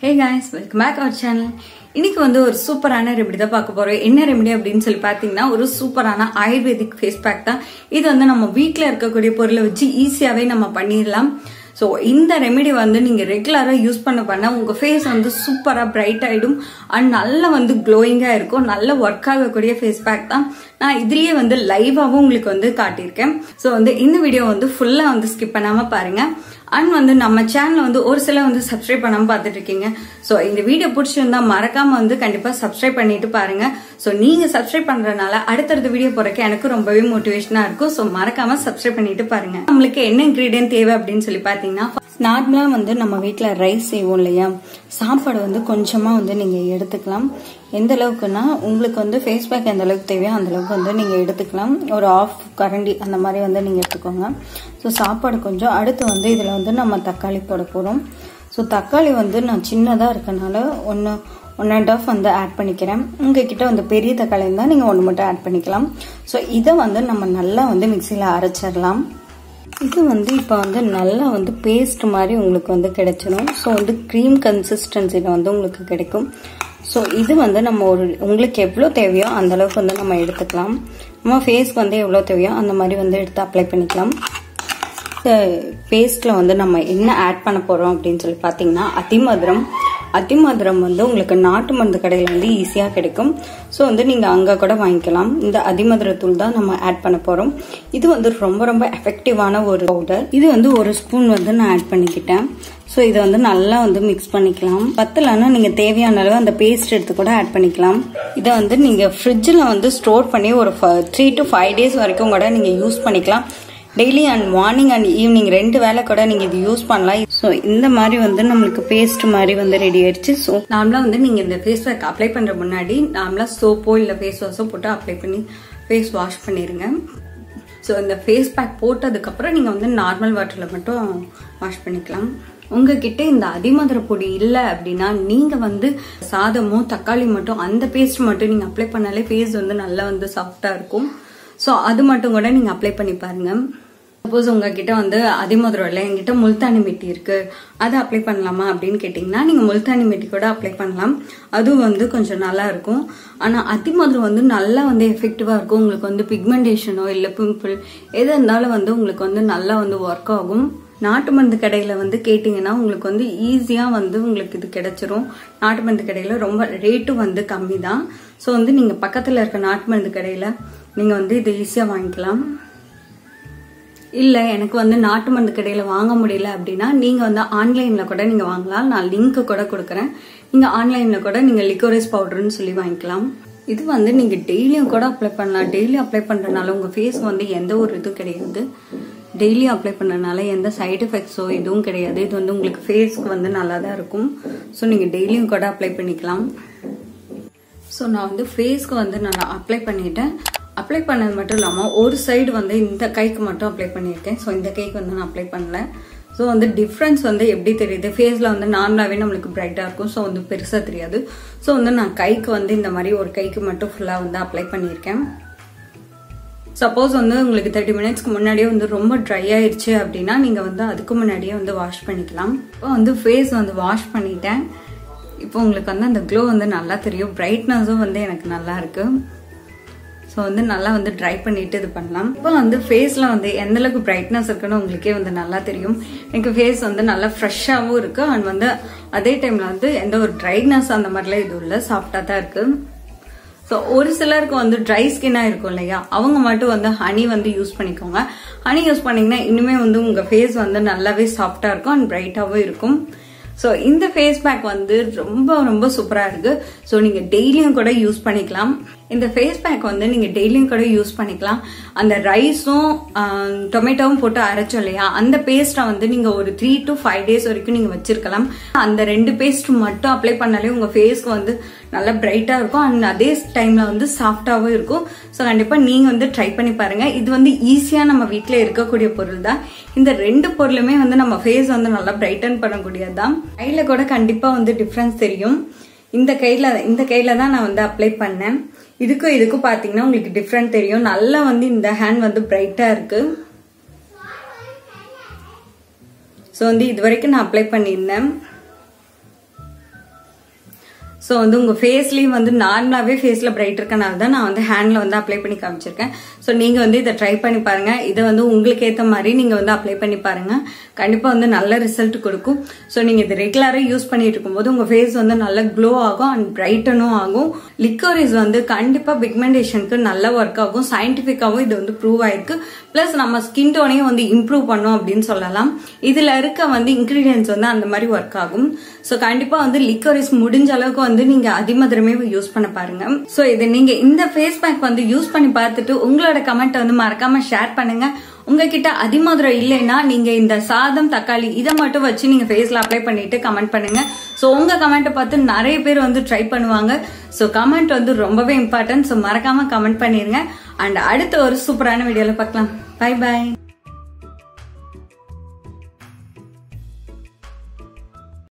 hey guys welcome back our channel இன்னைக்கு வந்து ஒரு சூப்பரான ரெமெடி தான் பார்க்க போறோம் என்ன ரெமெடி அப்படின்னு சொல்லி பார்த்தீங்கன்னா ஒரு சூப்பரான ஆயுர்வேதிக் ஃபேஸ் பேக் தான் இது வந்து நம்ம வீட்டில் இருக்கக்கூடிய பொருளை வச்சு ஈஸியாகவே நம்ம பண்ணிடலாம் ஸோ இந்த ரெமெடி வந்து நீங்கள் ரெகுலராக யூஸ் பண்ண பண்ண உங்கள் ஃபேஸ் வந்து சூப்பராக பிரைட் ஆகிடும் அண்ட் நல்லா வந்து க்ளோயிங்காக இருக்கும் நல்ல ஒர்க் ஆகக்கூடிய ஃபேஸ் பேக் தான் நான் இதுலயே வந்து லைவாகவும் உங்களுக்கு வந்து காட்டியிருக்கேன் ஸோ வந்து இந்த வீடியோ வந்து ஃபுல்லாக வந்து ஸ்கிப் பண்ணாமல் பாருங்க அண்ட் வந்து நம்ம சேனல் வந்து ஒரு சில வந்து சப்ஸ்கிரைப் பண்ணாம பார்த்துட்டு இருக்கீங்க ஸோ இந்த வீடியோ பிடிச்சிருந்தா மறக்காம வந்து கண்டிப்பா சப்ஸ்கிரைப் பண்ணிட்டு பாருங்க ஸோ நீங்க சப்ஸ்கிரைப் பண்றதுனால அடுத்தடுத்த வீடியோ போறக்கு எனக்கு ரொம்பவே மோட்டிவேஷனா இருக்கும் ஸோ மறக்காம சப்ஸ்கிரைப் பண்ணிட்டு பாருங்க நம்மளுக்கு என்ன இன்கிரீடியன்ட் தேவை அப்படின்னு சொல்லி பாத்தீங்கன்னா நார்மலா வந்து நம்ம வீட்டில் ரைஸ் செய்வோம் இல்லையா சாப்பாடு வந்து கொஞ்சமா வந்து நீங்க எடுத்துக்கலாம் எந்த அளவுக்குன்னா உங்களுக்கு வந்து ஃபேஸ் பேக் எந்த அளவுக்கு தேவையோ அந்த அளவுக்கு வந்து நீங்க எடுத்துக்கலாம் ஒரு ஆஃப் கரண்டி அந்த மாதிரி வந்து நீங்க எடுத்துக்கோங்க ஸோ சாப்பாடு கொஞ்சம் அடுத்து வந்து இதில் வந்து நம்ம தக்காளி போட போகிறோம் ஸோ தக்காளி வந்து நான் சின்னதாக இருக்கனால ஒன்று ஒன் அண்ட் ஆஃப் வந்து ஆட் பண்ணிக்கிறேன் உங்ககிட்ட வந்து பெரிய தக்காளி இருந்தால் நீங்கள் ஒன்று மட்டும் ஆட் பண்ணிக்கலாம் ஸோ இதை வந்து நம்ம நல்லா வந்து மிக்சியில் அரைச்சிடலாம் இது வந்து இப்போ வந்து நல்லா வந்து பேஸ்ட் மாதிரி உங்களுக்கு வந்து கிடைச்சிடும் ஸோ வந்து க்ரீம் கன்சிஸ்டன்சியில் வந்து உங்களுக்கு கிடைக்கும் ஸோ இது வந்து நம்ம ஒரு உங்களுக்கு எவ்வளோ தேவையோ அந்த அளவுக்கு வந்து நம்ம எடுத்துக்கலாம் நம்ம ஃபேஸ்க்கு வந்து எவ்வளோ தேவையோ அந்த மாதிரி வந்து எடுத்து அப்ளை பண்ணிக்கலாம் பேஸ்ட்டில் வந்து நம்ம என்ன ஆட் பண்ண போகிறோம் அப்படின்னு சொல்லி பார்த்தீங்கன்னா அதிமதுரம் அதிமதுரம் வந்து உங்களுக்கு நாட்டு மருந்து கடையில் வந்து ஈஸியாக கிடைக்கும் ஸோ வந்து நீங்கள் அங்கே கூட வாங்கிக்கலாம் இந்த அதிமதுரத்தூள் தான் நம்ம ஆட் பண்ண போகிறோம் இது வந்து ரொம்ப ரொம்ப எஃபெக்டிவான ஒரு பவுடர் இது வந்து ஒரு ஸ்பூன் வந்து நான் ஆட் பண்ணிக்கிட்டேன் ஸோ இதை வந்து நல்லா வந்து மிக்ஸ் பண்ணிக்கலாம் பத்தலைன்னா நீங்கள் தேவையான அளவு அந்த பேஸ்ட் எடுத்து கூட ஆட் பண்ணிக்கலாம் இதை வந்து நீங்கள் ஃப்ரிட்ஜில் வந்து ஸ்டோர் பண்ணி ஒரு த்ரீ டு ஃபைவ் டேஸ் வரைக்கும் கூட நீங்கள் யூஸ் பண்ணிக்கலாம் daily and morning and evening ரெண்டு வேலை கூட நீங்கள் இது யூஸ் பண்ணலாம் ஸோ இந்த மாதிரி வந்து நம்மளுக்கு பேஸ்ட் மாதிரி வந்து ரெடி ஆயிடுச்சு ஸோ நார்மலாக வந்து நீங்கள் இந்த ஃபேஸ் பேக் அப்ளை பண்ணுற முன்னாடி நார்மலாக சோப்போ இல்லை ஃபேஸ் வாஷோ போட்டு அப்ளை பண்ணி ஃபேஸ் வாஷ் பண்ணிடுங்க ஸோ இந்த ஃபேஸ் பேக் போட்டதுக்கப்புறம் நீங்கள் வந்து நார்மல் வாட்டரில் மட்டும் வாஷ் பண்ணிக்கலாம் உங்ககிட்ட இந்த அதிமதுர பொடி இல்லை அப்படின்னா நீங்க வந்து சாதமோ தக்காளி மட்டும் அந்த பேஸ்ட் மட்டும் நீங்க அப்ளை பண்ணாலே ஃபேஸ் வந்து நல்லா வந்து சாஃப்டா இருக்கும் ஸோ அது மட்டும் கூட நீங்க அப்ளை பண்ணி பாருங்க சப்போஸ் உங்ககிட்ட வந்து அதிமதுரம் இல்லை என்கிட்ட முல்தானி மெட்டி இருக்கு அதை அப்ளை பண்ணலாமா அப்படின்னு கேட்டிங்கன்னா நீங்கள் முல்தானி மெட்டி கூட அப்ளை பண்ணலாம் அதுவும் வந்து கொஞ்சம் நல்லா இருக்கும் ஆனால் அதிமதுரம் வந்து நல்லா வந்து எஃபெக்டிவாக இருக்கும் உங்களுக்கு வந்து பிக்மெண்டேஷனோ இல்லை பிம்பிள் எது இருந்தாலும் வந்து உங்களுக்கு வந்து நல்லா வந்து ஒர்க் ஆகும் நாட்டு மருந்து கடையில் வந்து கேட்டிங்கன்னா உங்களுக்கு வந்து ஈஸியாக வந்து உங்களுக்கு இது கிடைச்சிரும் நாட்டு மருந்து கடையில் ரொம்ப ரேட்டும் வந்து கம்மி தான் ஸோ வந்து நீங்கள் பக்கத்தில் இருக்க நாட்டு மருந்து கடையில் நீங்கள் வந்து இது ஈஸியாக வாங்கிக்கலாம் இல்லை எனக்கு வந்து நாட்டு மருந்து கடையில் வாங்க முடியல அப்படின்னா நீங்கள் வந்து ஆன்லைனில் கூட நீங்கள் வாங்கலாம் நான் லிங்க் கூட கொடுக்குறேன் நீங்கள் ஆன்லைனில் கூட நீங்கள் லிக்கோரைஸ் பவுடர்னு சொல்லி வாங்கிக்கலாம் இது வந்து நீங்கள் டெய்லியும் கூட அப்ளை பண்ணலாம் டெய்லி அப்ளை பண்ணுறதுனால உங்கள் ஃபேஸ் வந்து எந்த ஒரு இதுவும் கிடையாது டெய்லி அப்ளை பண்ணனால எந்த சைடு எஃபெக்ட்ஸோ எதுவும் கிடையாது இது வந்து உங்களுக்கு ஃபேஸ்க்கு வந்து நல்லா தான் இருக்கும் ஸோ நீங்கள் டெய்லியும் கூட அப்ளை பண்ணிக்கலாம் ஸோ நான் வந்து ஃபேஸ்க்கு வந்து நான் அப்ளை பண்ணிட்டேன் அப்ளை பண்ணது மட்டும் இல்லாமல் ஒரு சைடு வந்து இந்த கைக்கு மட்டும் அப்ளை பண்ணியிருக்கேன் ஸோ இந்த கைக்கு வந்து நான் அப்ளை பண்ணல ஸோ வந்து டிஃப்ரென்ஸ் வந்து எப்படி தெரியுது ஃபேஸில் வந்து நார்மலாகவே நம்மளுக்கு பிரைட்டாக இருக்கும் ஸோ வந்து பெருசாக தெரியாது ஸோ வந்து நான் கைக்கு வந்து இந்த மாதிரி ஒரு கைக்கு மட்டும் ஃபுல்லாக வந்து அப்ளை பண்ணியிருக்கேன் சப்போஸ் வந்து உங்களுக்கு தேர்ட்டி மினிட்ஸ்க்கு முன்னாடியே வந்து ரொம்ப ட்ரை ஆயிடுச்சு அப்படின்னா நீங்கள் வந்து அதுக்கு முன்னாடியே வந்து வாஷ் பண்ணிக்கலாம் இப்போ வந்து ஃபேஸ் வந்து வாஷ் பண்ணிட்டேன் இப்போ உங்களுக்கு வந்து அந்த க்ளோ வந்து நல்லா தெரியும் பிரைட்னஸும் வந்து எனக்கு நல்லா இருக்கு ஸோ வந்து நல்லா வந்து ட்ரை பண்ணிட்டு இது பண்ணலாம் இப்போ வந்து ஃபேஸில் வந்து எந்த அளவுக்கு பிரைட்னஸ் இருக்குன்னு உங்களுக்கே வந்து நல்லா தெரியும் எனக்கு ஃபேஸ் வந்து நல்லா ஃப்ரெஷ்ஷாகவும் இருக்கு அண்ட் வந்து அதே டைம்ல வந்து எந்த ஒரு ட்ரைனஸ் அந்த மாதிரிலாம் எதுவும் இல்லை சாஃப்டாக தான் இருக்கு ஸோ ஒரு சிலருக்கு வந்து ட்ரை ஸ்கின்னாக இருக்கும் இல்லையா அவங்க மட்டும் வந்து ஹனி வந்து யூஸ் பண்ணிக்கோங்க ஹனி யூஸ் பண்ணீங்கன்னா இன்னுமே வந்து உங்கள் ஃபேஸ் வந்து நல்லாவே சாஃப்டாக இருக்கும் அண்ட் பிரைட்டாகவும் இருக்கும் ஸோ இந்த ஃபேஸ் பேக் வந்து ரொம்ப ரொம்ப சூப்பராக இருக்கு ஸோ நீங்கள் டெய்லியும் கூட யூஸ் பண்ணிக்கலாம் இந்த ஃபேஸ் பேக் வந்து நீங்கள் டெய்லியும் கூட யூஸ் பண்ணிக்கலாம் அந்த ரைஸும் டொமேட்டோவும் போட்டு அரைச்சோம் இல்லையா அந்த பேஸ்ட்டை வந்து நீங்கள் ஒரு த்ரீ டு ஃபைவ் டேஸ் வரைக்கும் நீங்கள் வச்சிருக்கலாம் அந்த ரெண்டு பேஸ்ட் மட்டும் அப்ளை பண்ணாலே உங்கள் ஃபேஸ்க்கு வந்து நல்லா பிரைட்டாக இருக்கும் அண்ட் அதே டைமில் வந்து சாஃப்டாகவும் இருக்கும் ஸோ கண்டிப்பாக நீங்கள் வந்து ட்ரை பண்ணி பாருங்கள் இது வந்து ஈஸியாக நம்ம வீட்டில் இருக்கக்கூடிய பொருள் தான் இந்த ரெண்டு பொருளுமே வந்து நம்ம ஃபேஸ் வந்து நல்லா பிரைட்டன் பண்ணக்கூடியது தான் கையில் கூட கண்டிப்பாக வந்து டிஃப்ரென்ஸ் தெரியும் இந்த கையில் இந்த கையில் தான் நான் வந்து அப்ளை பண்ணேன் இதுக்கும் இதுக்கும் பார்த்தீங்கன்னா உங்களுக்கு டிஃப்ரெண்ட் தெரியும் நல்லா வந்து இந்த ஹேண்ட் வந்து பிரைட்டாக இருக்கு ஸோ வந்து இது வரைக்கும் நான் அப்ளை பண்ணியிருந்தேன் ஸோ வந்து உங்கள் ஃபேஸ்லேயும் வந்து நார்மலாகவே ஃபேஸில் பிரைட் இருக்கனால தான் நான் வந்து ஹேண்டில் வந்து அப்ளை பண்ணி காமிச்சிருக்கேன் ஸோ நீங்கள் வந்து இதை ட்ரை பண்ணி பாருங்கள் இதை வந்து உங்களுக்கு ஏற்ற மாதிரி நீங்கள் வந்து அப்ளை பண்ணி பாருங்கள் கண்டிப்பாக வந்து நல்ல ரிசல்ட் கொடுக்கும் ஸோ நீங்கள் இது ரெகுலராக யூஸ் பண்ணிட்டு இருக்கும்போது உங்கள் ஃபேஸ் வந்து நல்ல க்ளோ ஆகும் அண்ட் பிரைட்டனும் ஆகும் லிக்கோரிஸ் வந்து கண்டிப்பாக பிக்மெண்டேஷனுக்கு நல்ல ஒர்க் ஆகும் சயின்டிஃபிக்காகவும் இது வந்து ப்ரூவ் ஆயிருக்கு ப்ளஸ் நம்ம ஸ்கின் டோனையும் வந்து இம்ப்ரூவ் பண்ணும் அப்படின்னு சொல்லலாம் இதில் இருக்க வந்து இன்க்ரீடியன்ஸ் வந்து அந்த மாதிரி ஒர்க் ஆகும் ஸோ கண்டிப்பாக வந்து லிக்கோரிஸ் முடிஞ்ச அளவுக்கு வந்து நீங்கள் அதிமதுரமே யூஸ் பண்ண பாருங்க ஸோ இது நீங்கள் இந்த ஃபேஸ் பேக் வந்து யூஸ் பண்ணி பார்த்துட்டு உங்களோட கமெண்ட் வந்து மறக்காம ஷேர் பண்ணுங்க உங்ககிட்ட அதிமதுரம் இல்லைன்னா நீங்க இந்த சாதம் தக்காளி இதை மட்டும் வச்சு நீங்க ஃபேஸ்ல அப்ளை பண்ணிட்டு கமெண்ட் பண்ணுங்க ஸோ உங்க கமெண்ட்டை பார்த்து நிறைய பேர் வந்து ட்ரை பண்ணுவாங்க ஸோ கமெண்ட் வந்து ரொம்பவே இம்பார்ட்டன்ட் ஸோ மறக்காம கமெண்ட் பண்ணிருங்க அண்ட் அடுத்த ஒரு சூப்பரான வீடியோல பார்க்கலாம் பை பாய்